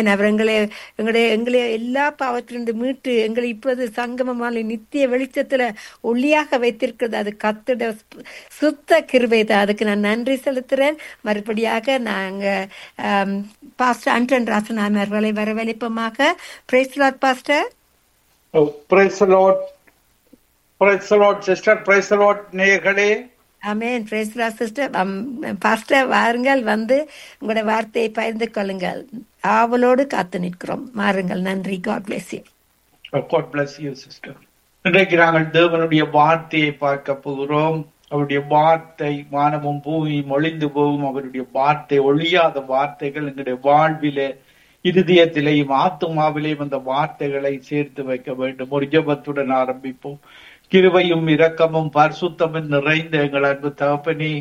அவர் எங்களை எங்களுடைய எங்களை எல்லா பாவத்திலிருந்து மீட்டு எங்களை இப்பொழுது சங்கமமான நித்திய வெளிச்சத்துல ஒளியாக வைத்திருக்கிறது அது கத்துட சுத்த கிருபை தான் அதுக்கு நான் நன்றி செலுத்துறேன் மறுபடியாக நாங்க பாஸ்டர் அண்டன் ராசன் அவர்களை வரவழைப்போமாக praise Lord pastor Oh, praise the Lord. Praise the Lord, sister. Praise the Lord, நேயர்களே ஆமென் பிரைஸ்லா சிஸ்டர் பாஸ்டர் வாருங்கள் வந்து உங்களோட வார்த்தையை பகிர்ந்து கொள்ளுங்கள் ஆவலோடு காத்து நிற்கிறோம் மாறுங்கள் நன்றி God bless you Oh, God bless you, sister. இன்றைக்கு நாங்கள் தேவனுடைய வார்த்தையை பார்க்க போகிறோம் அவருடைய வார்த்தை வானமும் பூமியும் ஒளிந்து போகும் அவருடைய வார்த்தை ஒழியாத வார்த்தைகள் எங்களுடைய வாழ்விலே இருதயத்திலேயும் ஆத்துமாவிலேயும் அந்த வார்த்தைகளை சேர்த்து வைக்க வேண்டும் ஒரு ஜெபத்துடன் ஆரம்பிப்போம் கிருபையும் இரக்கமும் பரிசுத்தமும் நிறைந்த எங்கள் அன்பு தகப்பனே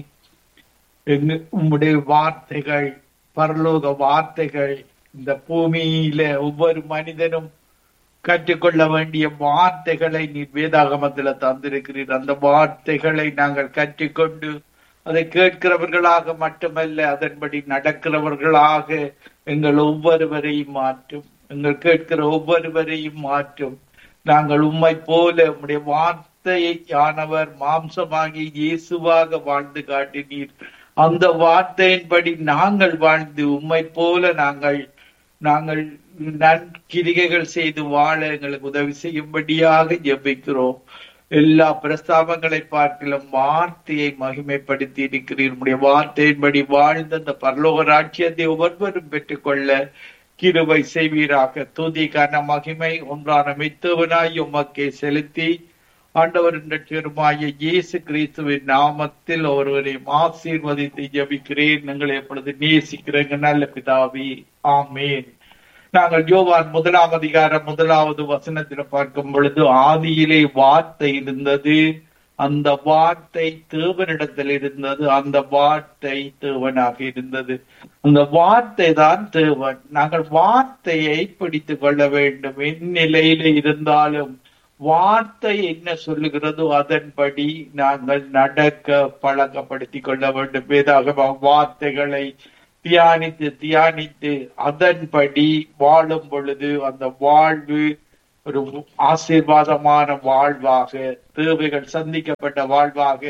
எங்க உம்முடைய வார்த்தைகள் பரலோக வார்த்தைகள் இந்த பூமியில ஒவ்வொரு மனிதனும் கற்றுக்கொள்ள வேண்டிய வார்த்தைகளை நீர் வேதாகமத்துல தந்திருக்கிறீர் அந்த வார்த்தைகளை நாங்கள் கற்றுக்கொண்டு அதை கேட்கிறவர்களாக மட்டுமல்ல அதன்படி நடக்கிறவர்களாக எங்கள் ஒவ்வொருவரையும் மாற்றும் எங்கள் கேட்கிற ஒவ்வொருவரையும் மாற்றும் நாங்கள் உம்மை போல உம்முடைய வார்த்தையை யானவர் மாம்சமாகி இயேசுவாக வாழ்ந்து காட்டினீர் அந்த வார்த்தையின்படி நாங்கள் வாழ்ந்து உம்மை போல நாங்கள் நாங்கள் நன்கிரிகைகள் செய்து வாழ எங்களுக்கு உதவி செய்யும்படியாக ஜெபிக்கிறோம் எல்லா பிரஸ்தாபங்களை பார்க்கலாம் வார்த்தையை மகிமைப்படுத்தி இருக்கிறீர் உம்முடைய வார்த்தையின்படி வாழ்ந்த அந்த பரலோக ராட்சியத்தை ஒவ்வொருவரும் பெற்றுக்கொள்ள கிருபை செய்வீராக துதி கன மகிமை ஒன்றான மித்தவனாய் உமக்கே செலுத்தி ஆண்டவரின் ரட்சகருமாகிய இயேசு கிறிஸ்துவின் நாமத்தில் ஒருவரையும் ஆசீர்வதித்து ஜபிக்கிறேன் எங்களை எப்பொழுது நேசிக்கிறேங்க நல்ல பிதாவி ஆமேன் நாங்கள் யோவான் முதலாம் அதிகாரம் முதலாவது வசனத்தில் பார்க்கும் பொழுது ஆதியிலே வார்த்தை இருந்தது அந்த வார்த்தை தேவனிடத்தில் இருந்தது அந்த வார்த்தை தேவனாக இருந்தது அந்த வார்த்தை தான் தேவன் நாங்கள் வார்த்தையை பிடித்துக் கொள்ள வேண்டும் எந்நிலையில இருந்தாலும் வார்த்தை என்ன சொல்லுகிறதோ அதன்படி நாங்கள் நடக்க பழக்கப்படுத்திக் கொள்ள வேண்டும் வேதாக வார்த்தைகளை தியானித்து தியானித்து அதன்படி வாழும் பொழுது அந்த வாழ்வு ஒரு ஆசீர்வாதமான வாழ்வாக தேவைகள் சந்திக்கப்பட்ட வாழ்வாக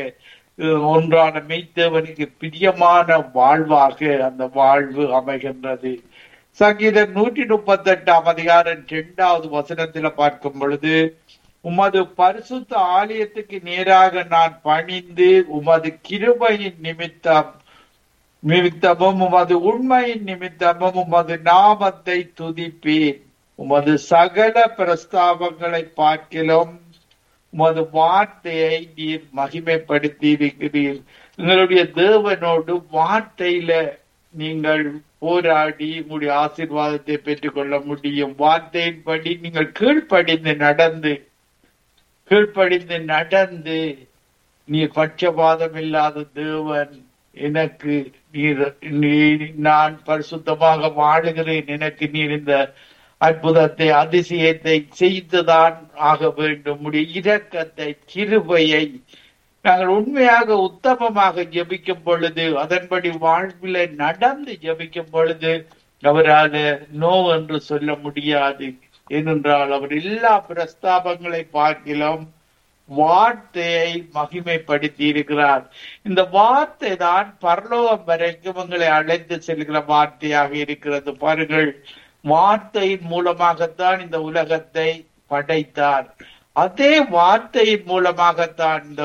ஒன்றான மெய்த்தேவனுக்கு பிரியமான வாழ்வாக அந்த வாழ்வு அமைகின்றது சங்கீதம் நூற்றி முப்பத்தி எட்டாம் அதிகாரம் இரண்டாவது வசனத்துல பார்க்கும் பொழுது உமது பரிசுத்த ஆலயத்துக்கு நேராக நான் பணிந்து உமது கிருபையின் நிமித்தம் நிமித்தமும் உமது உண்மையின் நிமித்தமும் உமது நாமத்தை துதிப்பேன் உமது சகல பிரஸ்தாபங்களை பார்க்கிலும் உமது வார்த்தையை நீர் மகிமைப்படுத்தி இருக்கிறீர் உங்களுடைய தேவனோடு வார்த்தையில நீங்கள் போராடி உங்களுடைய ஆசீர்வாதத்தை பெற்றுக்கொள்ள முடியும் வார்த்தையின்படி நீங்கள் கீழ்ப்படிந்து நடந்து கீழ்ப்படிந்து நடந்து நீர் பட்சபாதம் இல்லாத தேவன் எனக்கு நீர் நீ- நான் பரிசுத்தமாக வாழுகிறேன் எனக்கு நீர் இந்த அற்புதத்தை அதிசயத்தை செய்துதான் ஆக வேண்டும் உடைய இரக்கத்தை கிருபையை நாங்கள் உண்மையாக உத்தமமாக ஜெபிக்கும் பொழுது அதன்படி வாழ்வில நடந்து ஜெபிக்கும் பொழுது அவரால நோ என்று சொல்ல முடியாது ஏனென்றால் அவர் எல்லா பிரஸ்தாபங்களை பார்க்கிலும் வார்த்தையை மகிமைப்படுத்தி இருக்கிறார் இந்த வார்த்தை தான் பரலோகம் வரைக்கும் உங்களை அழைத்து செல்கிற வார்த்தையாக இருக்கிறது பாருங்கள் வார்த்தையின் மூலமாகத்தான் இந்த உலகத்தை படைத்தார் அதே வார்த்தையின் மூலமாகத்தான் இந்த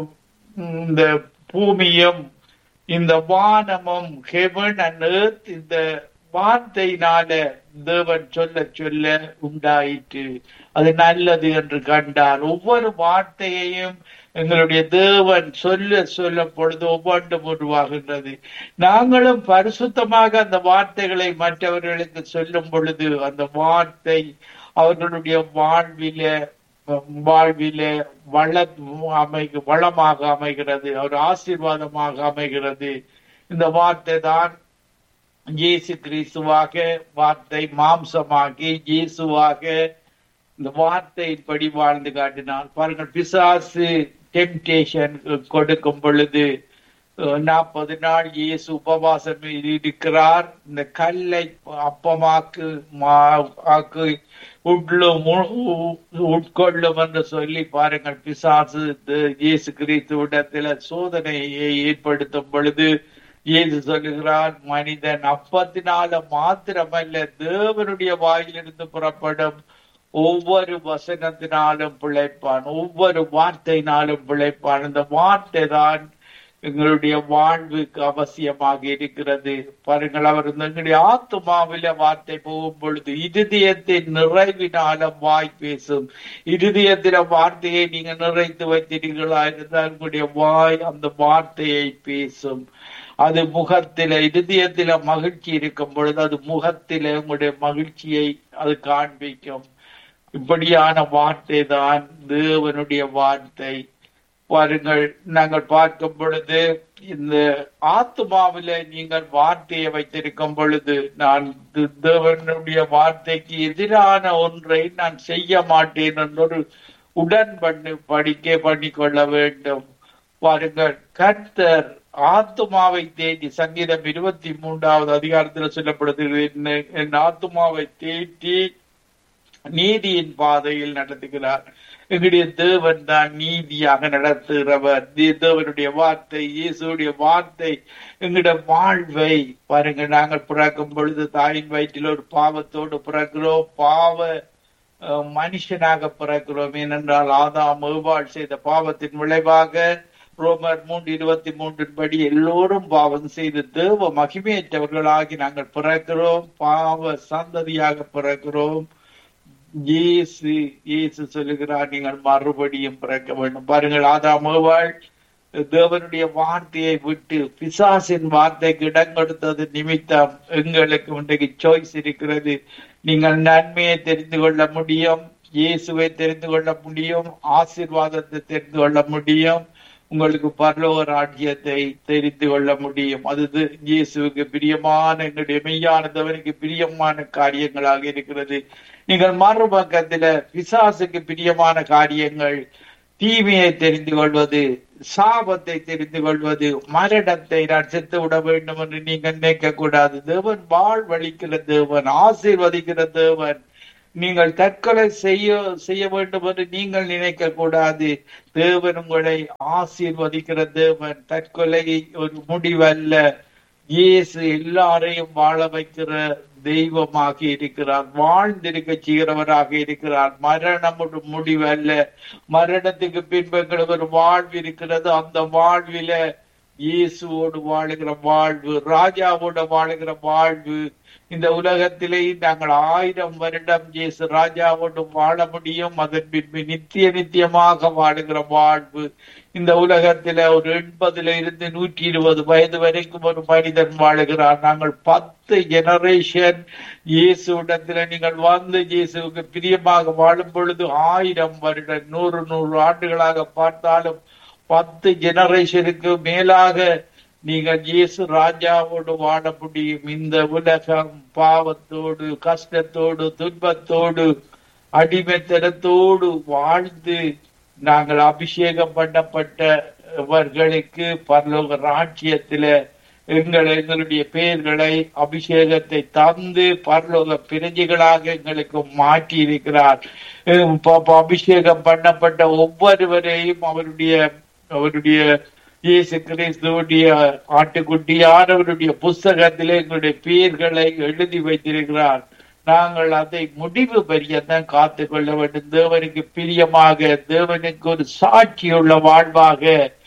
இந்த பூமியும் இந்த வானமும் ஹெவன் அண்ட் earth இந்த வார்த்தையினால தேவன் சொல்ல சொல்ல உண்டாயிற்று அது நல்லது என்று கண்டார் ஒவ்வொரு வார்த்தையையும் எங்களுடைய தேவன் சொல்ல சொல்ல பொழுது ஒவ்வொன்றும் உருவாகின்றது நாங்களும் பரிசுத்தமாக அந்த வார்த்தைகளை மற்றவர்களுக்கு சொல்லும் பொழுது அந்த வார்த்தை அவர்களுடைய வாழ்வில வாழ்வில வள அமை வளமாக அமைகிறது ஒரு ஆசீர்வாதமாக அமைகிறது இந்த வார்த்தை தான் இயேசு கிறிஸ்துவாக வார்த்தை மாம்சமாகி இயேசுவாக இந்த வார்த்தையின்படி வாழ்ந்து காட்டினார் பாருங்கள் பிசாசு டெம்டேஷன் கொடுக்கும் பொழுது நாற்பது நாள் இயேசு உபவாசம் இருக்கிறார் இந்த கல்லை அப்பமாக்கு மா- ஆக்கு உட்லும் உ- உட்கொள்ளும் என்று சொல்லி பாருங்கள் பிசாசு த- இயேசு கிறிஸ்துவிடத்தில் சோதனையை ஏற்படுத்தும் பொழுது இயேசு சொல்லுகிறார் மனிதன் அப்பத்தினால மாத்திரமல்ல தேவனுடைய வாயிலிருந்து புறப்படும் ஒவ்வொரு வசனத்தினாலும் பிழைப்பான் ஒவ்வொரு வார்த்தையினாலும் பிழைப்பான் இந்த வார்த்தை தான் எங்களுடைய வாழ்வுக்கு அவசியமாக இருக்கிறது பாருங்கள் அவர் இந்த எங்களுடைய ஆத்மாவில வார்த்தை போகும் பொழுது இருதயத்தின் நிறைவினாலும் வாய் பேசும் இருதயத்தில வார்த்தையை நீங்க நிறைத்து வைத்தீர்களா இருந்தால் உங்களுடைய வாய் அந்த வார்த்தையை பேசும் அது முகத்தில இருதயத்தில மகிழ்ச்சி இருக்கும் பொழுது அது முகத்தில உங்களுடைய மகிழ்ச்சியை அது காண்பிக்கும் இப்படியான வார்த்தை தான் தேவனுடைய வார்த்தை பாருங்கள் நாங்கள் பார்க்கும் பொழுது இந்த ஆத்மாவில நீங்கள் வார்த்தையை வைத்திருக்கும் பொழுது நான் தி- தேவனுடைய வார்த்தைக்கு எதிரான ஒன்றை நான் செய்ய மாட்டேன் என்றொரு உடன் பண்ணி படிக்க பண்ணிக்கொள்ள வேண்டும் பாருங்கள் கர்த்தர் ஆத்துமாவை தேடி சங்கீதம் இருபத்தி மூன்றாவது அதிகாரத்தில் சொல்லப்படுகிறது "என்- என் ஆத்துமாவை தேடி நீதியின் பாதையில் நடத்துகிறார் எங்களுடைய தேவன் தான் நீதியாக நடத்துகிறவர் தே- தேவனுடைய வார்த்தை இயேசுடைய வார்த்தை எங்களுடைய வாழ்வை பாருங்க நாங்கள் பிறக்கும் பொழுது தாயின் வயிற்றில் ஒரு பாவத்தோடு பிறக்கிறோம் பாவ அஹ், மனுஷனாக பிறக்கிறோம் ஏனென்றால் ஆதாம் ஏவாள் செய்த பாவத்தின் விளைவாக ரோமர் மூன்று இருபத்தி மூன்றின் படி எல்லோரும் பாவம் செய்து தேவ மகிமையற்றவர்களாகி நாங்கள் பிறக்கிறோம் பாவ சந்ததியாக பிறக்கிறோம் இயேசு இயேசு சொல்லுகிறார் நீங்கள் மறுபடியும் பிறக்க வேண்டும் பாருங்கள் ஆதாம் ஏவாள் தேவனுடைய வார்த்தையை விட்டு பிசாசின் வார்த்தைக்கு இடம் கொடுத்தது நிமித்தம் எங்களுக்கு இன்றைக்கு சாய்ஸ் இருக்கிறது நீங்கள் நன்மையை தெரிந்து கொள்ள முடியும் இயேசுவை தெரிந்து கொள்ள முடியும் ஆசீர்வாதத்தை தெரிந்து கொள்ள முடியும் உங்களுக்கு பரலோக ராஜ்யத்தை தெரிந்து கொள்ள முடியும் அது து- இயேசுவுக்கு பிரியமான எங்களுடைய மெய்யானதவனுக்கு பிரியமான காரியங்களாக இருக்கிறது நீங்கள் மறுபக்கத்துல பிசாசுக்கு பிரியமான காரியங்கள் தீமையை தெரிந்து கொள்வது சாபத்தை தெரிந்து கொள்வது மரணத்தை நான் செத்து விட வேண்டும் என்று நீங்கள் நினைக்க கூடாது தேவன் வாழ்வழிக்கிற தேவன் ஆசீர்வதிக்கிற தேவன் நீங்கள் தற்கொலை செய்ய செய்ய வேண்டும் என்று நீங்கள் நினைக்க கூடாது தேவன் உங்களை ஆசீர்வதிக்கிற தேவன் தற்கொலை ஒரு முடிவல்ல இயேசு எல்லாரையும் வாழ வைக்கிற தெய்வமாக இருக்கிறார் வாழ்ந்திருக்க செய்கிறவராக இருக்கிறார் மரணம் ஒரு முடிவல்ல மரணத்துக்கு பின்பு எங்களுக்கு ஒரு வாழ்வு இருக்கிறது அந்த வாழ்வில இயேசுவோடு வாழுகிற வாழ்வு ராஜாவோட வாழுகிற வாழ்வு இந்த உலகத்திலே நாங்கள் ஆயிரம் வருடம் இயேசு ராஜாவோடு வாழ முடியும் அதன் பின்பு நித்திய நித்தியமாக வாழுகிற வாழ்வு இந்த உலகத்தில ஒரு எண்பதுல இருந்து நூற்றி இருபது வயது வரைக்கும் ஒரு மனிதன் வாழுகிறார் நாங்கள் பத்து ஜெனரேஷன் இயேசுடத்துல நீங்கள் வந்து இயேசுவுக்கு பிரியமாக வாழும் பொழுது ஆயிரம் வருடம் நூறு நூறு ஆண்டுகளாக பார்த்தாலும் பத்து ஜெனரேஷனுக்கு மேலாக நீங்கள் இயேசு ராஜாவோடு வாழ முடியும் இந்த உலகம் பாவத்தோடு கஷ்டத்தோடு துன்பத்தோடு அடிமைத்தனத்தோடு வாழ்ந்து நாங்கள் அபிஷேகம் பண்ணப்பட்டவர்களுக்கு பரலோக ராஜ்யத்தில எங்கள் எங்களுடைய பெயர்களை அபிஷேகத்தை தந்து பரலோக பிரஜைகளாக எங்களுக்கு மாற்றி இருக்கிறார் அஹ் ப- ப- அபிஷேகம் பண்ணப்பட்ட ஒவ்வொருவரையும் அவருடைய அவருடைய இயேசு கிறிஸ்துவுடைய ஆட்டுக்குட்டியானவருடைய புஸ்தகத்திலே எங்களுடைய பெயர்களை எழுதி வைத்திருக்கிறார் நாங்கள் அதை முடிவு பரியத்தான் காத்து கொள்ள வேண்டும் தேவனுக்கு பிரியமாக தேவனுக்கு ஒரு சாட்சியுள்ள வாழ்வாக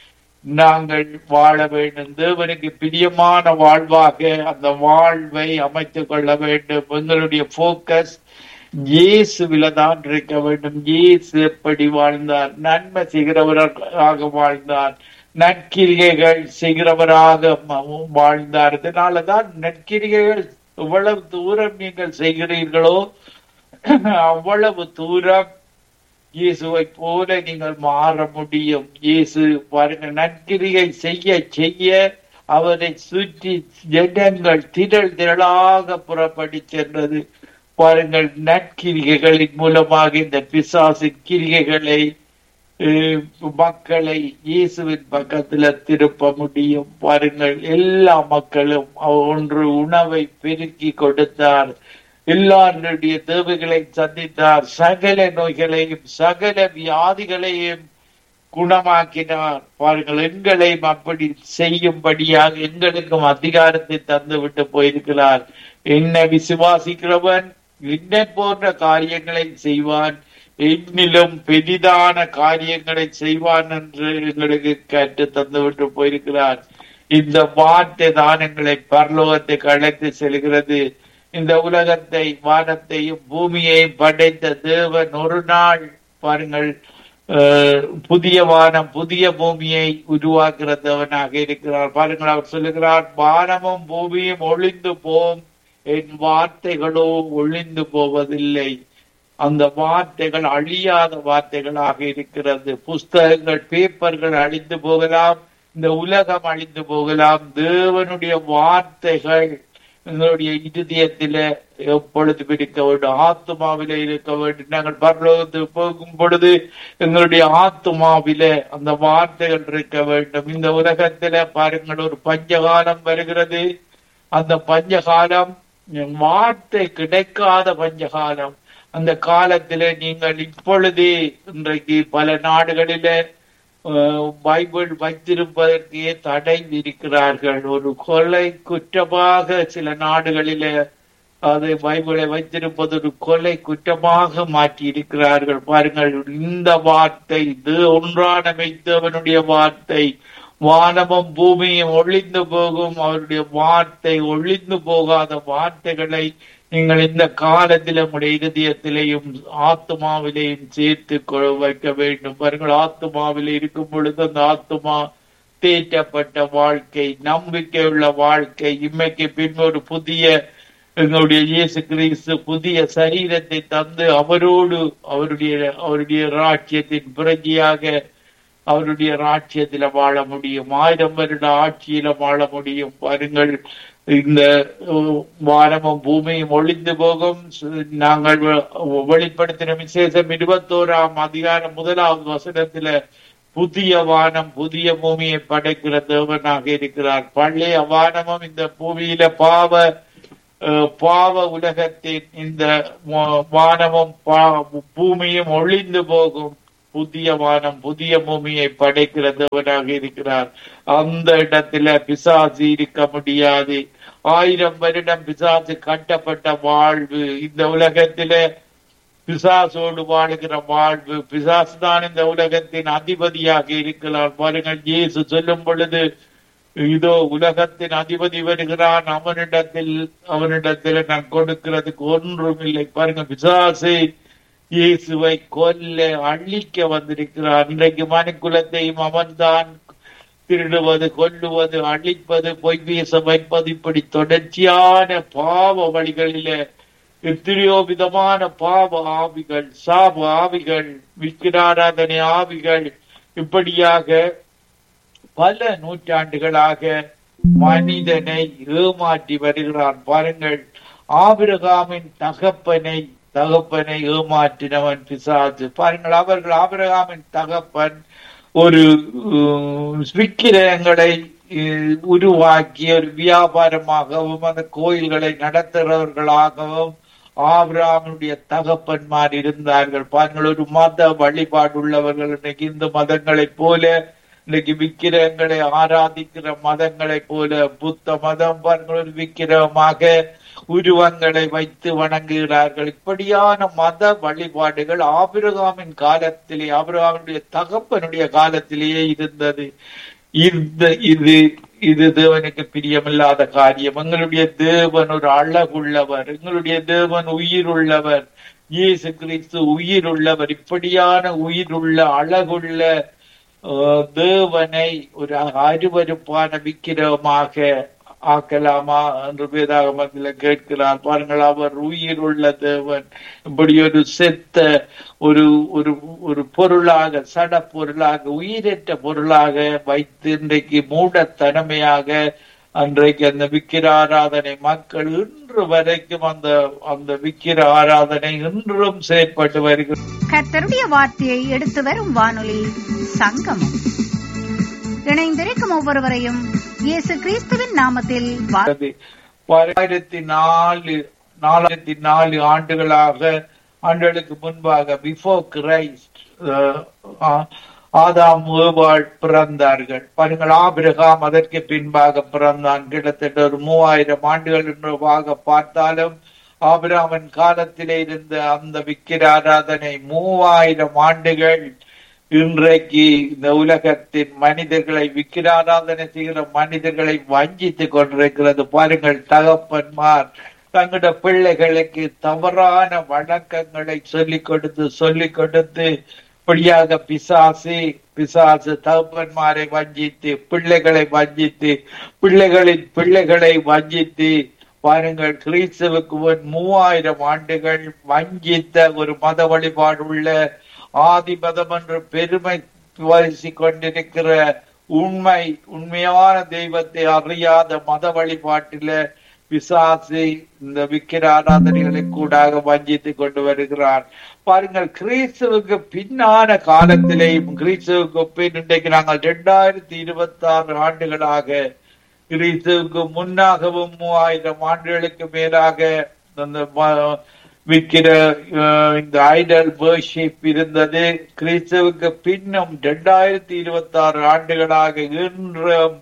நாங்கள் வாழ வேண்டும் தேவனுக்கு பிரியமான வாழ்வாக அந்த வாழ்வை அமைத்துக் கொள்ள வேண்டும் எங்களுடைய போக்கஸ் இயேசுவில தான் இருக்க வேண்டும் இயேசு எப்படி வாழ்ந்தார் நன்மை செய்கிறவராக வாழ்ந்தார் நற்கிரிகைகள் செய்கிறவராக ம- வாழ்ந்தார் இதனாலதான் நற்கிரிகைகள் எவ்வளவு தூரம் நீங்கள் செய்கிறீர்களோ அவ்வளவு தூரம் இயேசுவை போல நீங்கள் மாற முடியும் இயேசு பாருங்க நற்கிரிகை செய்ய செய்ய அவரை சுற்றி ஜனங்கள் திரள் திரளாக புறப்படி சென்றது பாருங்கள் நற்கிரிகைகளின் மூலமாக இந்த பிசாசின் கிரிகைகளை அஹ், மக்களை இயேசுவின் பக்கத்துல திருப்ப முடியும் பாருங்கள் எல்லா மக்களும் அவர் ஒன்று உணவை பெருக்கி கொடுத்தார் எல்லாருடைய தேவைகளை சந்தித்தார் சகல நோய்களையும் சகல வியாதிகளையும் குணமாக்கினார் பாருங்கள் எங்களையும் அப்படி செய்யும்படியாக எங்களுக்கும் அதிகாரத்தை தந்து விட்டு போயிருக்கிறார் என்ன விசுவாசிக்கிறவன் என்ன போன்ற காரியங்களை செய்வான் என்னிலும் பெரிதான காரியங்களை செய்வான் என்று எங்களுக்கு கற்று தந்து விட்டு போயிருக்கிறார் இந்த வார்த்தை தானங்களை பரலோகத்துக்கு அழைத்து செல்கிறது இந்த உலகத்தை வானத்தையும் பூமியையும் படைத்த தேவன் ஒரு நாள் பாருங்கள் அஹ், புதிய வானம் புதிய பூமியை உருவாக்குற தேவனாக இருக்கிறார் பாருங்கள் அவர் சொல்லுகிறார் வானமும் பூமியும் ஒளிந்து போம் என் வார்த்தைகளோ ஒளிந்து போவதில்லை அந்த வார்த்தைகள் அழியாத வார்த்தைகளாக இருக்கிறது புஸ்தகங்கள் பேப்பர்கள் அழிந்து போகலாம் இந்த உலகம் அழிந்து போகலாம் தேவனுடைய வார்த்தைகள் எங்களுடைய இருதயத்தில எப்பொழுதும் இருக்க வேண்டும் ஆத்மாவில இருக்க வேண்டும் நாங்கள் பரலோகத்துக்கு போகும் பொழுது எங்களுடைய ஆத்மாவில அந்த வார்த்தைகள் இருக்க வேண்டும் இந்த உலகத்தில பாருங்கள் ஒரு பஞ்சகாலம் வருகிறது அந்த பஞ்சகாலம் வார்த்தை கிடைக்காத பஞ்சகாலம் அந்த காலத்திலே நீங்கள் இப்பொழுதே இன்றைக்கு பல நாடுகளிலே அஹ், பைபிள் வைத்திருப்பதற்கே தடை விதிக்கிறார்கள் ஒரு கொலை குற்றமாக சில நாடுகளிலே அது பைபிளை வைத்திருப்பது ஒரு கொலை குற்றமாக மாற்றி இருக்கிறார்கள் பாருங்கள் இந்த வார்த்தை இது ஒன்றான மெய்த்தவனுடைய வார்த்தை வானமும் பூமியும் ஒளிந்து போகும் அவருடைய வார்த்தை ஒளிந்து போகாத வார்த்தைகளை நீங்கள் இந்த காலத்தில் உங்களுடைய இருதயத்திலேயும் ஆத்மாவிலேயும் சேர்த்து கொ- வைக்க வேண்டும் பாருங்கள் ஆத்மாவில் இருக்கும் பொழுது அந்த ஆத்மா தேற்றப்பட்ட வாழ்க்கை நம்பிக்கையுள்ள வாழ்க்கை இம்மைக்கு பின் ஒரு புதிய எங்களுடைய இயேசு கிறிஸ்து புதிய சரீரத்தை தந்து அவரோடு அவருடைய அவருடைய ராஜ்யத்தின் பிரஜையாக அவருடைய ராஜ்யத்தில வாழ முடியும் ஆயிரம் வருட ஆட்சியில வாழ முடியும் பாருங்கள் இந்த அஹ், வானமும் பூமியும் ஒளிந்து போகும் சு- நாங்கள் வெ- வெளிப்படுத்தின விசேஷம் இருபத்தோராம் அதிகாரம் முதலாவது வசனத்துல புதிய வானம் புதிய பூமியை படைக்கிற தேவனாக இருக்கிறார் பழைய வானமும் இந்த பூமியில பாவ அஹ், பாவ உலகத்தின் இந்த வா- வானமும் பா- பூமியும் ஒளிந்து போகும் புதிய வானம் புதிய பூமியை படைக்கிற தேவனாக இருக்கிறார் அந்த இடத்துல பிசாசு இருக்க முடியாது ஆயிரம் வருடம் பிசாசு கட்டப்பட்ட வாழ்வு இந்த உலகத்தில பிசாசோடு வாழுகிற வாழ்வு பிசாசு தான் இந்த உலகத்தின் அதிபதியாக இருக்கிறார் பாருங்கள் இயேசு சொல்லும் பொழுது இதோ உலகத்தின் அதிபதி வருகிறான் அவனிடத்தில் அவனிடத்தில் நான் கொடுக்கிறதுக்கு ஒன்றும் இல்லை பாருங்க பிசாசு இயேசுவை கொல்ல அழிக்க வந்திருக்கிறார் இன்றைக்கு மனுக்குலத்தையும் அவன்தான் திருடுவது கொல்லுவது அழிப்பது பொய் பேச வைப்பது இப்படி தொடர்ச்சியான பாவ வழிகளில எத்தனையோ விதமான பாவ ஆவிகள் சாப ஆவிகள் விக்கிராராதனை ஆவிகள் இப்படியாக பல நூற்றாண்டுகளாக மனிதனை ஏமாற்றி வருகிறான் பாருங்கள் ஆபிரகாமின் தகப்பனை தகப்பனை ஏமாற்றினவன் பிசாசு பாருங்கள் அவர்கள் ஆபிரகாமின் தகப்பன் ஒரு உம், விக்கிரகங்களை உம், உருவாக்கி ஒரு வியாபாரமாகவும் அந்த கோயில்களை நடத்துகிறவர்களாகவும் ஆபிரகாமுடைய தகப்பன்மார் இருந்தார்கள் பாருங்கள் ஒரு மத வழிபாடு உள்ளவர்கள் இன்னைக்கு இந்த மதங்களைப் போல இன்னைக்கு விக்கிரகங்களை ஆராதிக்கிற மதங்களைப் போல புத்த மதம் பாருங்கள் ஒரு விக்கிரகமாக உருவங்களை வைத்து வணங்குகிறார்கள் இப்படியான மத வழிபாடுகள் ஆபிரகாமின் காலத்திலே ஆபிரகாமுடைய தகப்பனுடைய காலத்திலேயே இருந்தது இந்த இது இது தேவனுக்கு பிரியமில்லாத காரியம் எங்களுடைய தேவன் ஒரு அழகுள்ளவர் எங்களுடைய தேவன் உயிருள்ளவர் இயேசு கிறிஸ்து உயிருள்ளவர் இப்படியான உயிருள்ள அழகுள்ள அஹ், தேவனை ஒரு அருவருப்பான விக்கிரகமாக ஆக்கலாமா என்று வேதாகமத்தில் கேட்கிறார் பாருங்கள் அவர் உயிருள்ள தேவன் இப்படி ஒரு செத்த ஒரு ஒரு ஒரு பொருளாக சட பொருளாக உயிரற்ற பொருளாக வைத்து இன்றைக்கு மூடத்தனமையாக அன்றைக்கு அந்த விக்கிர ஆராதனை மக்கள் இன்று வரைக்கும் அந்த அந்த விக்கிர ஆராதனை இன்றும் செயற்பட்டு வருகிறது கர்த்தருடைய வார்த்தையை எடுத்து வரும் வானொலி சங்கமம் இணைந்திருக்கும் ஒவ்வொருவரையும் இயேசு கிறிஸ்துவின் நாமத்தில் வா- ஆயிரத்தி நாலு நாலாயிரத்தி நாலு ஆண்டுகளாக ஆண்டுகளுக்கு முன்பாக பிஃபோர் கிரைஸ்ட் ஆதாம் ஏவாள் பிறந்தார்கள் பாருங்கள் ஆபிரகாம் அதற்கு பின்பாக பிறந்தான் கிட்டத்தட்ட ஒரு மூவாயிரம் ஆண்டுகள் என்றவாக பார்த்தாலும் ஆபிரகாமின் காலத்திலே இருந்த அந்த விக்கிர ஆராதனை மூவாயிரம் ஆண்டுகள் இன்றைக்கு இந்த உலகத்தின் மனிதர்களை விக்கிராராதனை செய்கிற மனிதர்களை வஞ்சித்துக் கொண்டிருக்கிறது பாருங்கள் தகப்பன்மார் தங்களோட பிள்ளைகளுக்கு தவறான வழக்கங்களை சொல்லிக் கொடுத்து சொல்லிக் கொடுத்து இப்படியாக பிசாசு பிசாசு தகப்பன்மாரை வஞ்சித்து பிள்ளைகளை வஞ்சித்து பிள்ளைகளின் பிள்ளைகளை வஞ்சித்து பாருங்கள் கிறிஸ்துவுக்கு முன் மூவாயிரம் ஆண்டுகள் வஞ்சித்த ஒரு மத வழிபாடு உள்ள ஆதி மதம் என்று பெருமை வரிசிக் கொண்டிருக்கிற உண்மை உண்மையான தெய்வத்தை அறியாத மத வழிபாட்டில பிசாசு இந்த விக்கிர ஆராதனைகளை கூடாக வஞ்சித்து கொண்டு வருகிறார் பாருங்கள் கிறிஸ்துவுக்கு பின்னான காலத்திலேயும் கிறிஸ்துவுக்கு பின் இன்றைக்கு நாங்கள் இரண்டாயிரத்தி இருபத்தி ஆறு ஆண்டுகளாக கிறிஸ்துவுக்கு முன்னாகவும் மூவாயிரம் ஆண்டுகளுக்கு மேலாக அந்த ம- விற்கிற அஹ், இந்த ஐடல் வர்ஷிப் இருந்தது கிறிஸ்துவுக்கு பின்னும் இரண்டாயிரத்தி இருபத்தி ஆறு ஆண்டுகளாக இன்றும்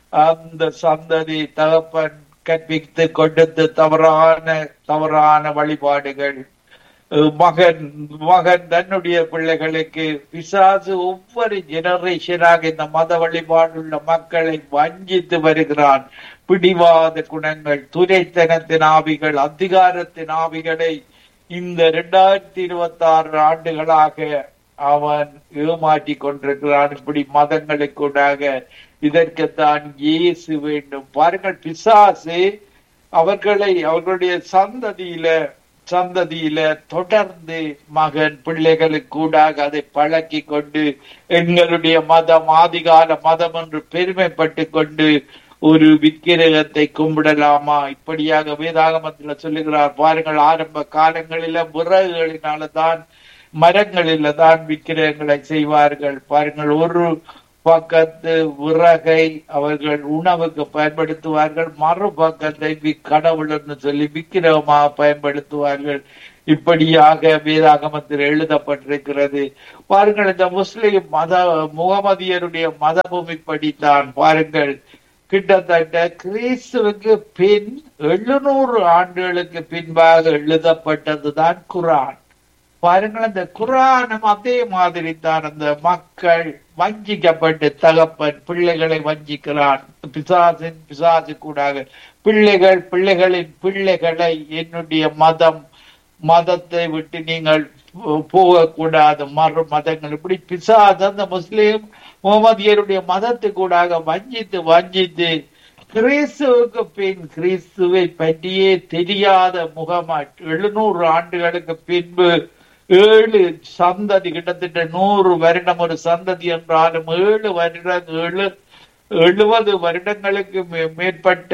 அந்த சந்ததி தகப்பன் கற்பித்து கொடுத்து தவறான தவறான வழிபாடுகள் அஹ், மகன் மகன் தன்னுடைய பிள்ளைகளுக்கு பிசாசு ஒவ்வொரு ஜெனரேஷனாக இந்த மத வழிபாடுள்ள மக்களை வஞ்சித்து வருகிறான் பிடிவாத குணங்கள் துரைத்தனத்தின் ஆவிகள் அதிகாரத்தின் ஆவிகளை இந்த இரண்டாயிரத்தி இருபத்தி ஆறு ஆண்டுகளாக அவன் ஏமாற்றி கொண்டிருக்கிறான் இப்படி மதங்களுக்குடாக இதற்குத்தான் இயேசு வேண்டும் பாருங்கள் பிசாசு அவர்களை அவர்களுடைய சந்ததியில சந்ததியில தொடர்ந்து மகன் பிள்ளைகளுக்கு கூடாக அதை பழக்கி கொண்டு எங்களுடைய மதம் ஆதிகால மதம் என்று பெருமைப்பட்டு கொண்டு ஒரு விக்கிரகத்தை கும்பிடலாமா இப்படியாக வேதாகமத்துல சொல்லுகிறார் பாருங்கள் ஆரம்ப காலங்களில விறகுகளினால தான் மரங்களில தான் விக்கிரகங்களை செய்வார்கள் பாருங்கள் ஒரு பக்கத்து விறகை அவர்கள் உணவுக்கு பயன்படுத்துவார்கள் மறுபக்கத்தை வி- கடவுள் என்று சொல்லி விக்கிரகமாக பயன்படுத்துவார்கள் இப்படியாக வேதாகமத்தில் எழுதப்பட்டிருக்கிறது பாருங்கள் இந்த முஸ்லிம் மத முகமதியருடைய மதமும் இப்படித்தான் பாருங்கள் கிட்டத்தட்ட கிறிஸ்துவுக்கு பின் எழுநூறு ஆண்டுகளுக்கு பின்பாக எழுதப்பட்டதுதான் குரான் பாருங்கள் அந்த குரானும் அதே மாதிரி தான் அந்த மக்கள் வஞ்சிக்கப்பட்டு தகப்பன் பிள்ளைகளை வஞ்சிக்கிறான் பிசாசின் பிசாசு கூடாக பிள்ளைகள் பிள்ளைகளின் பிள்ளைகளை என்னுடைய மதம் மதத்தை விட்டு நீங்கள் போ- போகக்கூடாது மறு மதங்கள் இப்படி பிசாசு அந்த முஸ்லிம் முகமதியருடைய மதத்துக்கூடாக வஞ்சித்து வஞ்சித்து கிறிஸ்துவுக்கு பின் கிறிஸ்துவை பற்றியே தெரியாத முகமட் எழுநூறு ஆண்டுகளுக்கு பின்பு ஏழு சந்ததி கிட்டத்தட்ட நூறு வருடம் ஒரு சந்ததி என்றாலும் ஏழு வருடம் ஏழு எழுபது வருடங்களுக்கு மே- மேற்பட்ட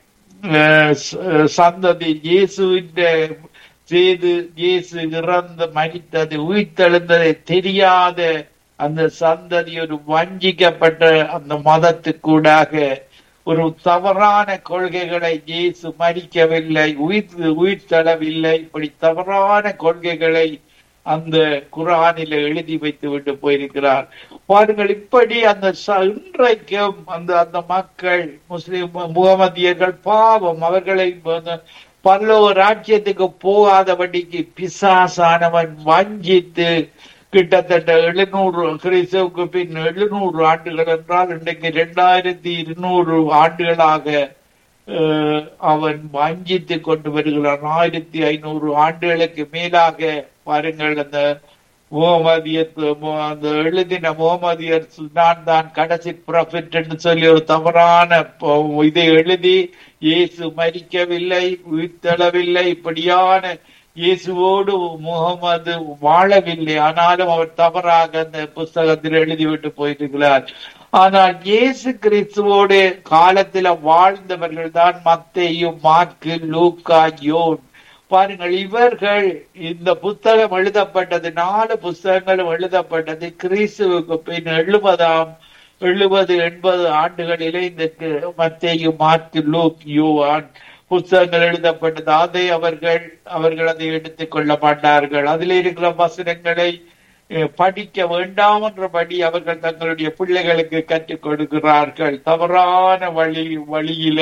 அஹ், ச- சந்ததி இயேசுவின் செய்து இயேசு இறந்து மரித்தது உயிர்த்தெழுந்ததை தெரியாத அந்த சந்ததி ஒரு வஞ்சிக்கப்பட்ட அந்த மதத்துக்கூடாக ஒரு தவறான கொள்கைகளை இயேசு மறிக்கவில்லை உயிர் உயிர் தளவில்லை இப்படி தவறான கொள்கைகளை அந்த குரானில எழுதி வைத்து விட்டு போயிருக்கிறார் பாருங்கள் இப்படி அந்த ச- இன்றைக்கும் அந்த அந்த மக்கள் முஸ்லிம் முகமதியர்கள் பாவம் அவர்களை அந்த பல்லவ ராஜ்யத்துக்கு போகாதபடிக்கு பிசாசானவன் வஞ்சித்து கிட்டத்தட்ட எழுநூறு கிறிஸ்துவுக்கு பின் எழுநூறு ஆண்டுகள் என்றால் இன்றைக்கு இரண்டாயிரத்தி இருநூறு ஆண்டுகளாக அஹ், அவன் வஞ்சித்து கொண்டு வருகிறான் ஆயிரத்தி ஐநூறு ஆண்டுகளுக்கு மேலாக பாருங்கள் அந்த முகமதியத்து மு- அந்த எழுதின முகமதியர் நான் தான் கடைசி ப்ராஃபிட் என்று சொல்லி ஒரு தவறான ப- இதை எழுதி இயேசு மரிக்கவில்லை உயிர்த்தெழவில்லை இப்படியான இயேசுவோடு முகமது வாழவில்லை ஆனாலும் அவர் தவறாக அந்த புஸ்தகத்தில் எழுதிவிட்டு போயிருக்கிறார் ஆனால் இயேசு கிறிஸ்துவோடு காலத்துல வாழ்ந்தவர்கள் தான் மத்தேயும் மார்க்கு லூக்கா யோன் பாருங்கள் இவர்கள் இந்த புத்தகம் எழுதப்பட்டது நாலு புஸ்தகங்களும் எழுதப்பட்டது கிறிஸ்துவுக்கு பின் எழுபதாம் எழுபது எண்பது ஆண்டுகளிலே இந்த மத்தேயு மார்க்கு லூக் யோவான் புத்தகங்கள் எழுதப்பட்டது அதை அவர்கள் அவர்கள் அதை எடுத்துக் கொள்ள மாட்டார்கள் அதில் இருக்கிற வசனங்களை அஹ், படிக்க வேண்டாம் என்றபடி அவர்கள் தங்களுடைய பிள்ளைகளுக்கு கற்றுக் கொடுக்கிறார்கள் தவறான வழி வழியில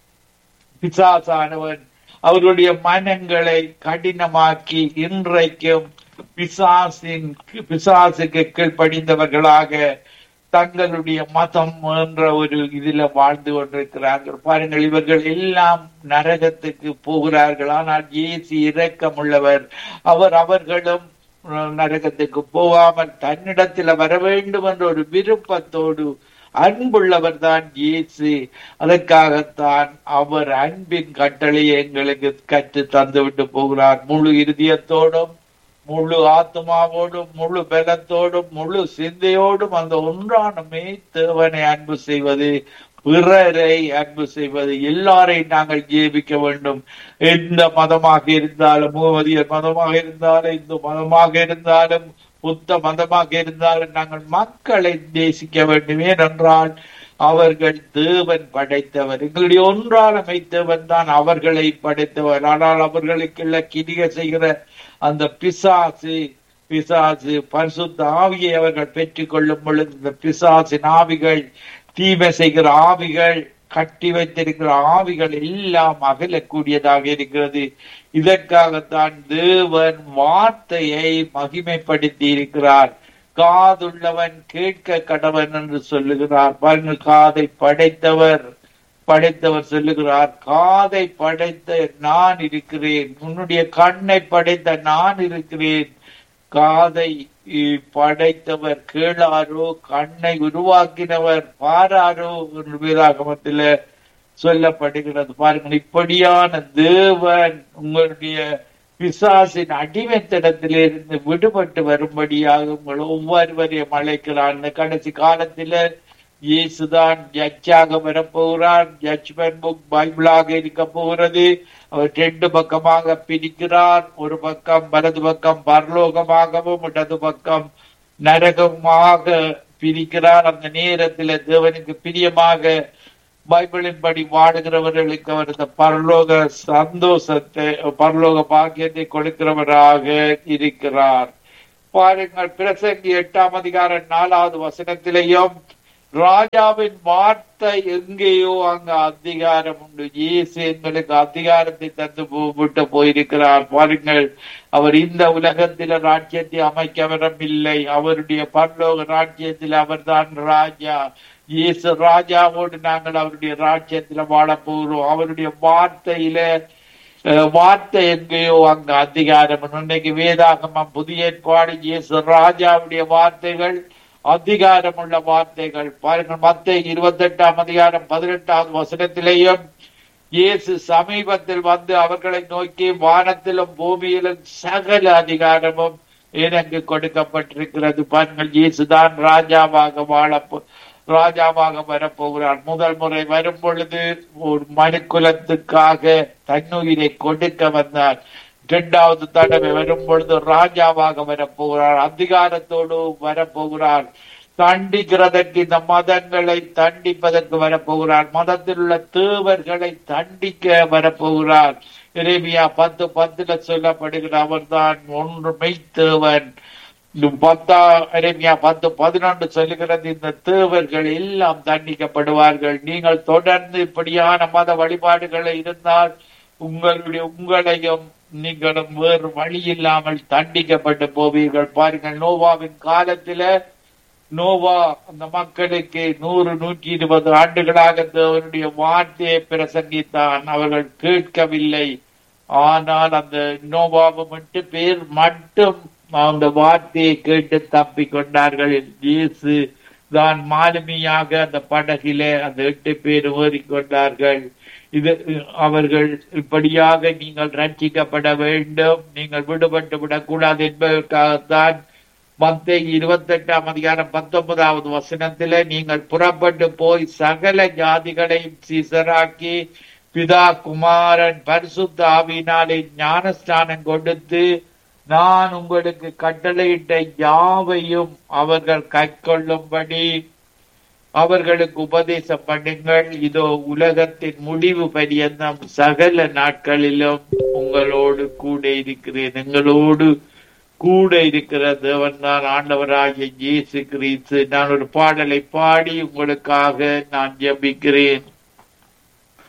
பிசாசானவன் அவர்களுடைய மனங்களை கடினமாக்கி இன்றைக்கும் பிசாசின் பிசாசுக்கு கீழ்ப்படிந்தவர்களாக தங்களுடைய மதம் என்ற ஒரு இதுல வாழ்ந்து கொண்டிருக்கிறார்கள் பாருங்கள் இவர்கள் எல்லாம் நரகத்துக்கு போகிறார்கள் ஆனால் இயேசு இரக்கமுள்ளவர் அவர் அவர்களும் நரகத்துக்கு போகாமல் தன்னிடத்தில் வர வேண்டும் என்ற ஒரு விருப்பத்தோடு அன்புள்ளவர் தான் இயேசு அதற்காகத்தான் அவர் அன்பின் கட்டளையை எங்களுக்கு கற்று தந்துவிட்டு போகிறார் முழு இருதயத்தோடும் முழு ஆத்மாவோடும் முழு பலத்தோடும் முழு சிந்தையோடும் அந்த ஒன்றானமே தேவனை அன்பு செய்வது பிறரை அன்பு செய்வது எல்லாரையும் நாங்கள் ஜீவிக்க வேண்டும் எந்த மதமாக இருந்தாலும் முகமதியர் மதமாக இருந்தாலும் இந்து மதமாக இருந்தாலும் புத்த மதமாக இருந்தாலும் நாங்கள் மக்களை நேசிக்க வேண்டும் ஏனென்றால் அவர்கள் தேவன் படைத்தவர் எங்களுடைய ஒன்றால் அமைத்தவன் தான் அவர்களை படைத்தவர் ஆனால் அவர்களுக்குள்ள கிரிக செய்கிற அந்த பிசாசு பிசாசு பரிசுத்த ஆவியை அவர்கள் பெற்றுக் கொள்ளும் பொழுது இந்த பிசாசின் ஆவிகள் தீமை செய்கிற ஆவிகள் கட்டி வைத்திருக்கிற ஆவிகள் எல்லாம் அகலக்கூடியதாக இருக்கிறது இதற்காகத்தான் தேவன் வார்த்தையை மகிமைப்படுத்தி இருக்கிறார் காதுள்ளவன் கேட்க கடவன் என்று சொல்லுகிறார் பாருங்கள் காதை படைத்தவர் படைத்தவர் சொல்லுகிறார் காதை படைத்த நான் இருக்கிறேன் உன்னுடைய கண்ணை படைத்த நான் இருக்கிறேன் காதை இ- படைத்தவர் கேளாரோ கண்ணை உருவாக்கினவர் பாராரோ என்று வேதாகமத்தில சொல்லப்படுகிறது பாருங்கள் இப்படியான தேவன் உங்களுடைய பிசாசின் அடிமைத்தனத்திலிருந்து விடுபட்டு வரும்படியாக உங்கள் ஒவ்வொருவரையும் அழைக்கிறார் இந்த கடைசி காலத்தில இயேசுதான் ஜட்ஜாக வரப்போகிறார் ஜட்ஜ்மெண்ட் புக் பைபிளாக இருக்க போகிறது அவர் ரெண்டு பக்கமாக பிரிக்கிறார் ஒரு பக்கம் வலது பக்கம் பரலோகமாகவும் இடது பக்கம் நரகமாக பிரிக்கிறார் அந்த நேரத்தில் தேவனுக்கு பிரியமாக பைபிளின்படி வாடுகிறவர்களுக்கு அவர் இந்த பரலோக சந்தோஷத்தை பரலோக பாக்கியத்தை கொடுக்கிறவராக இருக்கிறார் பாருங்கள் பிரசங்கி எட்டாம் அதிகாரம் நாலாவது வசனத்திலேயும் ராஜாவின் வார்த்தை எங்கேயோ அங்க அதிகாரம் உண்டு இயேசு எங்களுக்கு அதிகாரத்தை தந்து போ- விட்டு போயிருக்கிறார் பாருங்கள் அவர் இந்த உலகத்தில ராஜ்யத்தை அமைக்க வரவில்லை அவருடைய பரலோக ராஜ்யத்தில் அவர்தான் ராஜா இயேசு ராஜாவோடு நாங்கள் அவருடைய ராஜ்யத்துல வாழப் போகிறோம் அவருடைய வார்த்தையில அஹ், வார்த்தை எங்கேயோ அங்க அதிகாரம் இன்னைக்கு வேதாகமம் புதிய ஏற்பாடு இயேசு ராஜாவுடைய வார்த்தைகள் அதிகாரமுள்ள வார்த்தைகள் பாருங்கள் மத்திய இருபத்தி எட்டாம் அதிகாரம் பதினெட்டாவது வசனத்திலேயும் இயேசு சமீபத்தில் வந்து அவர்களை நோக்கி வானத்திலும் பூமியிலும் சகல அதிகாரமும் எனக்கு கொடுக்கப்பட்டிருக்கிறது பாருங்கள் இயேசுதான் ராஜாவாக வாழ ராஜாவாக வரப்போகிறார் முதல் முறை வரும் பொழுது ஒரு மனு குலத்துக்காக தன்னுயிரை கொடுக்க வந்தார் இரண்டாவது தடவை வரும் பொழுது ராஜாவாக வரப்போகிறார் அதிகாரத்தோடு வரப்போகிறார் தண்டிக்கிறதற்கு இந்த மதங்களை தண்டிப்பதற்கு வரப்போகிறார் மதத்தில் உள்ள தேவர்களை தண்டிக்க வரப்போகிறார் எரேமியா பத்து பத்துல சொல்லப்படுகிற அவர்தான் ஒன்று மெய்த்தேவன் பத்தா எரேமியா பத்து பதினொன்று சொல்லுகிறது இந்த தேவர்கள் எல்லாம் தண்டிக்கப்படுவார்கள் நீங்கள் தொடர்ந்து இப்படியான மத வழிபாடுகளை இருந்தால் உங்களுடைய உங்களையும் நீங்களும் வேறு வழி இல்லாமல் தண்டிக்கப்பட்டு போவீர்கள் பாருங்கள் நோவாவின் காலத்தில நோவா அந்த மக்களுக்கு நூறு நூற்றி இருபது ஆண்டுகளாக தேவனுடைய வார்த்தையை பிரசங்கித்தான் அவர்கள் கேட்கவில்லை ஆனால் அந்த நோவாவை மட்டும் பேர் மட்டும் அந்த வார்த்தையை கேட்டு தப்பி கொண்டார்கள் இயேசு தான் மாலுமியாக அந்த படகிலே அந்த எட்டு பேர் ஏறிக்கொண்டார்கள் இது அவர்கள் இப்படியாக நீங்கள் ரட்சிக்கப்பட வேண்டும் நீங்கள் விடுபட்டு விடக்கூடாது என்பதற்காகத்தான் மத்திய இருபத்தி எட்டாம் அதிகாரம் பத்தொன்பதாவது வசனத்தில நீங்கள் புறப்பட்டு போய் சகல ஜாதிகளையும் சீசராக்கி பிதா குமாரன் பரிசுத்த ஆவியினாலே ஞானஸ்தானம் கொடுத்து நான் உங்களுக்கு கட்டளையிட்ட யாவையும் அவர்கள் கைக்கொள்ளும்படி அவர்களுக்கு உபதேசம் பண்ணுங்கள் இதோ உலகத்தின் முடிவு பரியந்தம் சகல நாட்களிலும் உங்களோடு கூட இருக்கிறேன் எங்களோடு கூட இருக்கிற தேவன் தான் ஆண்டவராகிய இயேசு கிறிஸ்து நான் ஒரு பாடலை பாடி உங்களுக்காக நான் ஜெபிக்கிறேன்